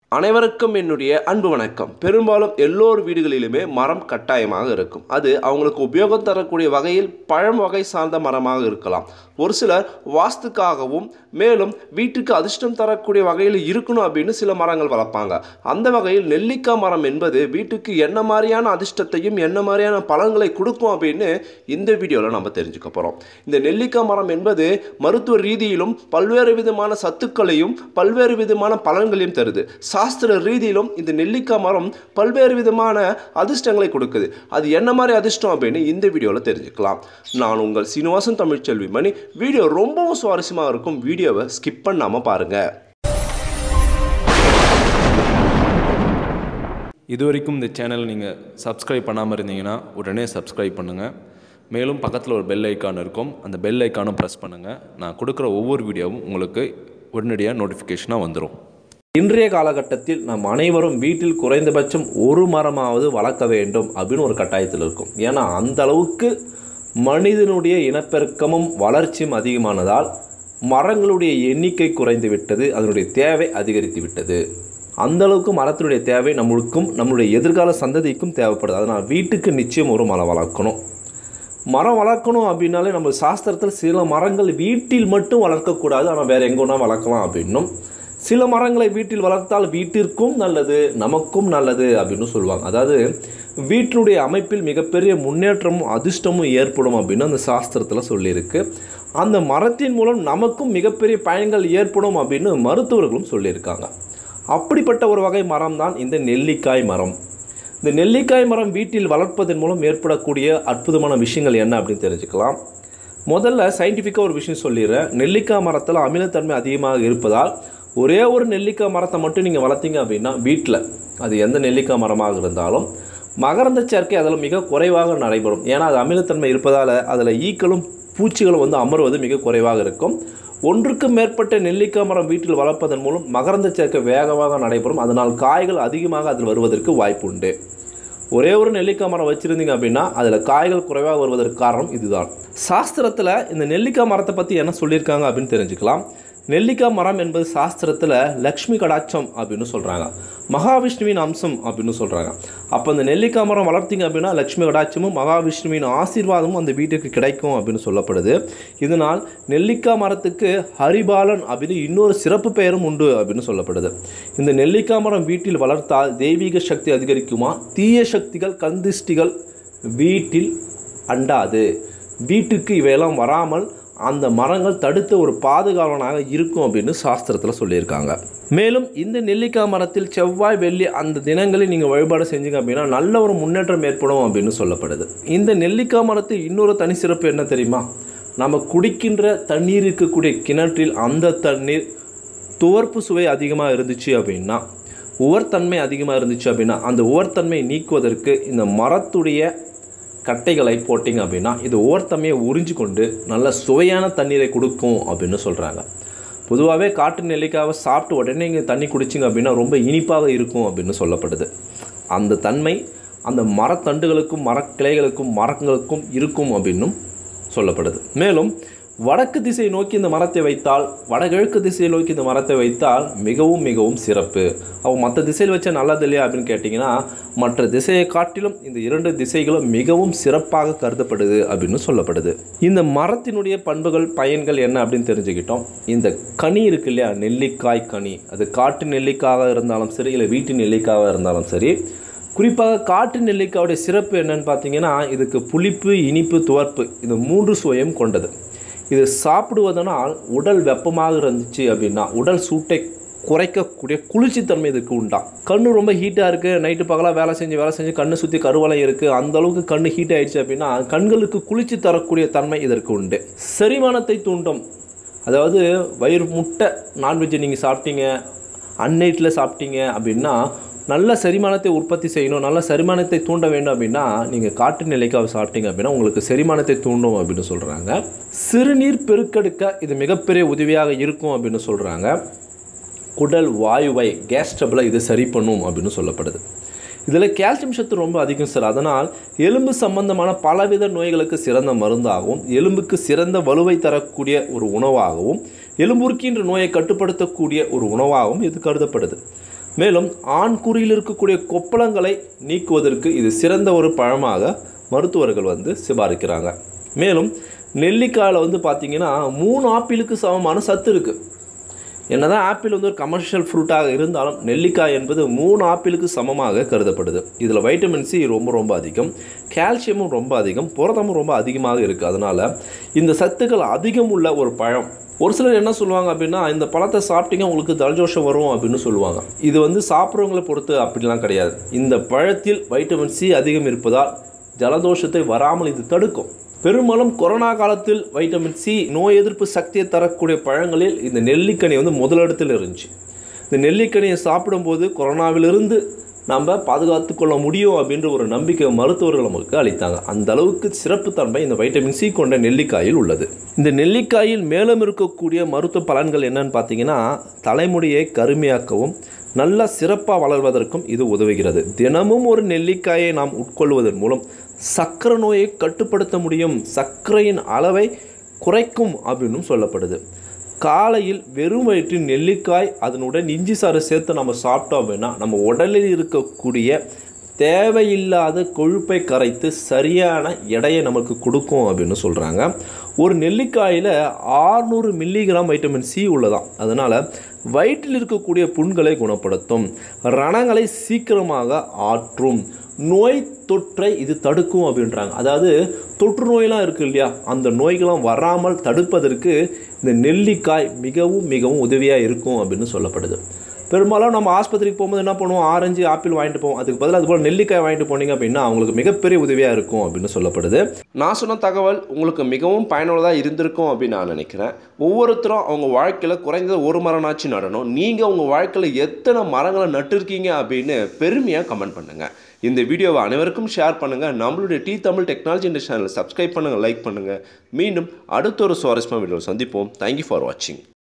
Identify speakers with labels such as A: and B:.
A: அனைவருக்கும் என்னுடைய அன்பு வணக்கம் பெரும்பாலும் எல்லோர் வீடுகளிலுமே மரம் கட்டாயமாக இருக்கும் அது அவங்களுக்கு உபயோகம் தரக்கூடிய வகையில் பழம் வகை சார்ந்த மரமாக இருக்கலாம் ஒரு சிலர் வாஸ்துக்காகவும் மேலும் வீட்டுக்கு அதிர்ஷ்டம் தரக்கூடிய வகையில் இருக்கணும் அப்படின்னு சில மரங்கள் வளர்ப்பாங்க அந்த வகையில் நெல்லிக்காய் மரம் என்பது வீட்டுக்கு என்ன மாதிரியான அதிர்ஷ்டத்தையும் என்ன மாதிரியான பலன்களை கொடுக்கும் அப்படின்னு இந்த வீடியோவில் நம்ம தெரிஞ்சுக்க போகிறோம் இந்த நெல்லிக்காய் மரம் என்பது மருத்துவ ரீதியிலும் பல்வேறு விதமான சத்துக்களையும் பல்வேறு விதமான பலன்களையும் தருது சாஸ்திர ரீதியிலும் இந்த நெல்லிக்காய் மரம் பல்வேறு விதமான அதிர்ஷ்டங்களை கொடுக்குது அது என்ன மாதிரி அதிர்ஷ்டம் அப்படின்னு இந்த வீடியோவில் தெரிஞ்சுக்கலாம் நான் உங்கள் சீனிவாசன் தமிழ்ச்செல்வி மணி வீடியோ ரொம்பவும் சுவாரஸ்யமாக இருக்கும் வீடியோவை ஸ்கிப் பண்ணாமல் பாருங்கள்
B: இது வரைக்கும் இந்த சேனல் நீங்கள் சப்ஸ்கிரைப் பண்ணாமல் இருந்தீங்கன்னா உடனே சப்ஸ்கிரைப் பண்ணுங்கள் மேலும் பக்கத்தில் ஒரு பெல் ஐக்கான் இருக்கும் அந்த பெல் ஐக்கானும் ப்ரெஸ் பண்ணுங்கள் நான் கொடுக்குற ஒவ்வொரு வீடியோவும் உங்களுக்கு உடனடியாக நோட்டிஃபிகேஷனாக வந்துடும்
A: இன்றைய காலகட்டத்தில் நம் அனைவரும் வீட்டில் குறைந்தபட்சம் ஒரு மரமாவது வளர்க்க வேண்டும் அப்படின்னு ஒரு கட்டாயத்தில் இருக்கும் ஏன்னா அந்த அளவுக்கு மனிதனுடைய இனப்பெருக்கமும் வளர்ச்சியும் அதிகமானதால் மரங்களுடைய எண்ணிக்கை குறைந்து விட்டது அதனுடைய தேவை அதிகரித்து விட்டது அந்த அளவுக்கு மரத்தினுடைய தேவை நம்மளுக்கும் நம்மளுடைய எதிர்கால சந்ததிக்கும் தேவைப்படுது அதனால் வீட்டுக்கு நிச்சயம் ஒரு மரம் வளர்க்கணும் மரம் வளர்க்கணும் அப்படின்னாலே நம்ம சாஸ்திரத்தில் சில மரங்கள் வீட்டில் மட்டும் வளர்க்கக்கூடாது ஆனால் வேறு எங்கே வேணால் வளர்க்கலாம் அப்படின்னும் சில மரங்களை வீட்டில் வளர்த்தால் வீட்டிற்கும் நல்லது நமக்கும் நல்லது அப்படின்னு சொல்லுவாங்க அதாவது வீட்டினுடைய அமைப்பில் மிகப்பெரிய முன்னேற்றமும் அதிர்ஷ்டமும் ஏற்படும் அப்படின்னு அந்த சாஸ்திரத்தில் சொல்லியிருக்கு அந்த மரத்தின் மூலம் நமக்கும் மிகப்பெரிய பயன்கள் ஏற்படும் அப்படின்னு மருத்துவர்களும் சொல்லியிருக்காங்க அப்படிப்பட்ட ஒரு வகை மரம் தான் இந்த நெல்லிக்காய் மரம் இந்த நெல்லிக்காய் மரம் வீட்டில் வளர்ப்பதன் மூலம் ஏற்படக்கூடிய அற்புதமான விஷயங்கள் என்ன அப்படின்னு தெரிஞ்சுக்கலாம் முதல்ல சயின்டிஃபிக்காக ஒரு விஷயம் சொல்லிடுறேன் நெல்லிக்காய் மரத்தில் அமிலத்தன்மை அதிகமாக இருப்பதால் ஒரே ஒரு நெல்லிக்காய் மரத்தை மட்டும் நீங்கள் வளர்த்தீங்க அப்படின்னா வீட்டில் அது எந்த நெல்லிக்காய் மரமாக இருந்தாலும் மகரந்த சேர்க்கை அதில் மிக குறைவாக நடைபெறும் ஏன்னா அது அமிலத்தன்மை இருப்பதால் அதில் ஈக்களும் பூச்சிகளும் வந்து அமர்வது மிக குறைவாக இருக்கும் ஒன்றுக்கு மேற்பட்ட நெல்லிக்காய் மரம் வீட்டில் வளர்ப்பதன் மூலம் மகரந்த சேர்க்கை வேகமாக நடைபெறும் அதனால் காய்கள் அதிகமாக அதில் வருவதற்கு வாய்ப்பு உண்டு ஒரே ஒரு நெல்லிக்காய் மரம் வச்சுருந்தீங்க அப்படின்னா அதில் காய்கள் குறைவாக வருவதற்கு காரணம் இதுதான் சாஸ்திரத்தில் இந்த நெல்லிக்காய் மரத்தை பற்றி என்ன சொல்லியிருக்காங்க அப்படின்னு தெரிஞ்சுக்கலாம் நெல்லிக்காய் மரம் என்பது சாஸ்திரத்தில் லக்ஷ்மி கடாட்சம் அப்படின்னு சொல்கிறாங்க மகாவிஷ்ணுவின் அம்சம் அப்படின்னு சொல்கிறாங்க அப்போ இந்த நெல்லிக்காய் மரம் வளர்த்தீங்க அப்படின்னா லக்ஷ்மி கடாட்சமும் மகாவிஷ்ணுவின் ஆசீர்வாதமும் அந்த வீட்டுக்கு கிடைக்கும் அப்படின்னு சொல்லப்படுது இதனால் நெல்லிக்காய் மரத்துக்கு ஹரிபாலன் அப்படின்னு இன்னொரு சிறப்பு பெயரும் உண்டு அப்படின்னு சொல்லப்படுது இந்த நெல்லிக்காய் மரம் வீட்டில் வளர்த்தால் தெய்வீக சக்தி அதிகரிக்குமா தீய சக்திகள் கந்திஷ்டிகள் வீட்டில் அண்டாது வீட்டுக்கு இவையெல்லாம் வராமல் அந்த மரங்கள் தடுத்த ஒரு பாதுகாவலனாக இருக்கும் அப்படின்னு சாஸ்திரத்தில் சொல்லியிருக்காங்க மேலும் இந்த நெல்லிக்காய் மரத்தில் செவ்வாய் வெள்ளி அந்த தினங்களில் நீங்கள் வழிபாடு செஞ்சீங்க அப்படின்னா நல்ல ஒரு முன்னேற்றம் ஏற்படும் அப்படின்னு சொல்லப்படுது இந்த நெல்லிக்காய் மரத்தில் இன்னொரு தனி சிறப்பு என்ன தெரியுமா நம்ம குடிக்கின்ற தண்ணீர் இருக்கக்கூடிய கிணற்றில் அந்த தண்ணீர் துவர்ப்பு சுவை அதிகமாக இருந்துச்சு அப்படின்னா உவர்த்தன்மை அதிகமாக இருந்துச்சு அப்படின்னா அந்த உவர்த்தன்மை நீக்குவதற்கு இந்த மரத்துடைய கட்டைகளை போட்டிங்க அப்படின்னா இது ஓர்த்தமையை உறிஞ்சு கொண்டு நல்ல சுவையான தண்ணீரை கொடுக்கும் அப்படின்னு சொல்கிறாங்க பொதுவாகவே காட்டு நெல்லிக்காவை சாப்பிட்டு உடனே இங்கே தண்ணி குடிச்சிங்க அப்படின்னா ரொம்ப இனிப்பாக இருக்கும் அப்படின்னு சொல்லப்படுது அந்த தன்மை அந்த மரத்தண்டுகளுக்கும் மரக்கிளைகளுக்கும் மரங்களுக்கும் இருக்கும் அப்படின்னும் சொல்லப்படுது மேலும் வடக்கு திசை நோக்கி இந்த மரத்தை வைத்தால் வடகிழக்கு திசையை நோக்கி இந்த மரத்தை வைத்தால் மிகவும் மிகவும் சிறப்பு அவங்க மற்ற திசையில் வச்சா நல்லது இல்லையா அப்படின்னு கேட்டிங்கன்னா மற்ற திசையை காட்டிலும் இந்த இரண்டு திசைகளும் மிகவும் சிறப்பாக கருதப்படுது அப்படின்னு சொல்லப்படுது இந்த மரத்தினுடைய பண்புகள் பயன்கள் என்ன அப்படின்னு தெரிஞ்சுக்கிட்டோம் இந்த கனி இருக்கு இல்லையா நெல்லிக்காய் கனி அது காட்டு நெல்லிக்காயாக இருந்தாலும் சரி இல்லை வீட்டு நெல்லிக்காயாக இருந்தாலும் சரி குறிப்பாக காட்டு நெல்லிக்காவுடைய சிறப்பு என்னன்னு பார்த்தீங்கன்னா இதுக்கு புளிப்பு இனிப்பு துவர்ப்பு இது மூன்று சுவையும் கொண்டது இது சாப்பிடுவதனால் உடல் வெப்பமாக இருந்துச்சு அப்படின்னா உடல் சூட்டை குறைக்கக்கூடிய குளிர்ச்சித்தன்மை இதுக்கு உண்டா கண்ணு ரொம்ப ஹீட்டாக இருக்குது நைட்டு பகலாக வேலை செஞ்சு வேலை செஞ்சு கண்ணு சுற்றி கருவலை இருக்குது அந்த அளவுக்கு கண்ணு ஹீட் ஆயிடுச்சு அப்படின்னா கண்களுக்கு குளிர்ச்சி தரக்கூடிய தன்மை இதற்கு உண்டு செரிமானத்தை தூண்டும் அதாவது வயிறு முட்டை நான்வெஜ்ஜை நீங்கள் சாப்பிட்டீங்க அன்நைட்டில் சாப்பிட்டீங்க அப்படின்னா நல்ல செரிமானத்தை உற்பத்தி செய்யணும் நல்ல செரிமானத்தை தூண்ட வேண்டும் அப்படின்னா நீங்கள் காட்டு நிலைக்காவை சாப்பிட்டீங்க அப்படின்னா உங்களுக்கு செரிமானத்தை தூண்டும் அப்படின்னு சொல்கிறாங்க சிறுநீர் பெருக்கெடுக்க இது மிகப்பெரிய உதவியாக இருக்கும் அப்படின்னு சொல்கிறாங்க குடல் வாயுவை கேஸ்ட்ரபிளை இது சரி பண்ணும் அப்படின்னு சொல்லப்படுது இதில் கால்சியம் சத்து ரொம்ப அதிகம் சார் அதனால் எலும்பு சம்பந்தமான பலவித நோய்களுக்கு சிறந்த மருந்தாகவும் எலும்புக்கு சிறந்த வலுவை தரக்கூடிய ஒரு உணவாகவும் எலும்புருக்கின்ற நோயை கட்டுப்படுத்தக்கூடிய ஒரு உணவாகவும் இது கருதப்படுது மேலும் ஆண் குறியில் இருக்கக்கூடிய கொப்பளங்களை நீக்குவதற்கு இது சிறந்த ஒரு பழமாக மருத்துவர்கள் வந்து சிபாரிக்கிறாங்க மேலும் நெல்லிக்காயில் வந்து பார்த்திங்கன்னா மூணு ஆப்பிளுக்கு சமமான சத்து இருக்குது என்னதான் ஆப்பிள் வந்து ஒரு கமர்ஷியல் ஃப்ரூட்டாக இருந்தாலும் நெல்லிக்காய் என்பது மூணு ஆப்பிளுக்கு சமமாக கருதப்படுது இதில் வைட்டமின் சி ரொம்ப ரொம்ப அதிகம் கால்சியமும் ரொம்ப அதிகம் புரதமும் ரொம்ப அதிகமாக இருக்குது அதனால் இந்த சத்துக்கள் அதிகம் உள்ள ஒரு பழம் ஒரு சிலர் என்ன சொல்லுவாங்க அப்படின்னா இந்த பழத்தை சாப்பிட்டீங்க உங்களுக்கு ஜலஜோஷம் வரும் அப்படின்னு சொல்லுவாங்க இது வந்து சாப்பிட்றவங்களை பொறுத்து அப்படிலாம் கிடையாது இந்த பழத்தில் வைட்டமின் சி அதிகம் இருப்பதால் ஜலதோஷத்தை வராமல் இது தடுக்கும் பெரும்பாலும் கொரோனா காலத்தில் வைட்டமின் சி நோய் எதிர்ப்பு சக்தியை தரக்கூடிய பழங்களில் இந்த நெல்லிக்கனி வந்து முதலிடத்தில் இருந்துச்சு இந்த நெல்லிக்கனியை சாப்பிடும்போது கொரோனாவிலிருந்து நம்ம பாதுகாத்து கொள்ள முடியும் அப்படின்ற ஒரு நம்பிக்கை மருத்துவர்கள் நமக்கு அளித்தாங்க அந்த அளவுக்கு சிறப்புத்தன்மை இந்த வைட்டமின் சி கொண்ட நெல்லிக்காயில் உள்ளது இந்த நெல்லிக்காயில் மேலும் இருக்கக்கூடிய மருத்துவ பலன்கள் என்னன்னு பார்த்தீங்கன்னா தலைமுடியை கருமையாக்கவும் நல்ல சிறப்பாக வளர்வதற்கும் இது உதவுகிறது தினமும் ஒரு நெல்லிக்காயை நாம் உட்கொள்வதன் மூலம் சர்க்கரை நோயை கட்டுப்படுத்த முடியும் சர்க்கரையின் அளவை குறைக்கும் அப்படின்னும் சொல்லப்படுது காலையில் வெறும் வயிற்றில் நெல்லிக்காய் அதனுடன் இஞ்சி சாறு சேர்த்து நம்ம சாப்பிட்டோம் அப்படின்னா நம்ம உடலில் இருக்கக்கூடிய தேவையில்லாத கொழுப்பை கரைத்து சரியான எடையை நமக்கு கொடுக்கும் அப்படின்னு சொல்கிறாங்க ஒரு நெல்லிக்காயில் ஆறுநூறு மில்லிகிராம் வைட்டமின் சி உள்ளதாம் அதனால் வயிற்றில் இருக்கக்கூடிய புண்களை குணப்படுத்தும் ரணங்களை சீக்கிரமாக ஆற்றும் நோய் தொற்றை இது தடுக்கும் அப்படின்றாங்க அதாவது தொற்று நோயெல்லாம் இருக்குது இல்லையா அந்த நோய்களாம் வராமல் தடுப்பதற்கு இந்த நெல்லிக்காய் மிகவும் மிகவும் உதவியாக இருக்கும் அப்படின்னு சொல்லப்படுது பெரும்பாலும் நம்ம ஆஸ்பத்திரிக்கு போகும்போது என்ன பண்ணுவோம் ஆரஞ்சு ஆப்பிள் வாங்கிட்டு போவோம் அதுக்கு பதிலாக அதுபோல் நெல்லிக்காய் வாங்கிட்டு போனீங்க அப்படின்னா அவங்களுக்கு மிகப்பெரிய உதவியாக இருக்கும் அப்படின்னு சொல்லப்படுது நான் சொன்ன தகவல் உங்களுக்கு மிகவும் பயனுள்ளதாக இருந்திருக்கும் அப்படின்னு நான் நினைக்கிறேன் ஒவ்வொருத்தரும் அவங்க வாழ்க்கையில் குறைந்தது ஒரு மரம்னாச்சும் நடணும் நீங்கள் உங்கள் வாழ்க்கையில் எத்தனை மரங்களை நட்டுருக்கீங்க அப்படின்னு பெருமையாக கமெண்ட் பண்ணுங்கள் இந்த வீடியோவை அனைவருக்கும் ஷேர் பண்ணுங்கள் நம்மளுடைய டி தமிழ் டெக்னாலஜி இந்த சேனலை சப்ஸ்கிரைப் பண்ணுங்கள் லைக் பண்ணுங்கள் மீண்டும் அடுத்த ஒரு சுவாரஸ்யமான வீடியோ சந்திப்போம் தேங்க்யூ ஃபார் வாட்சிங்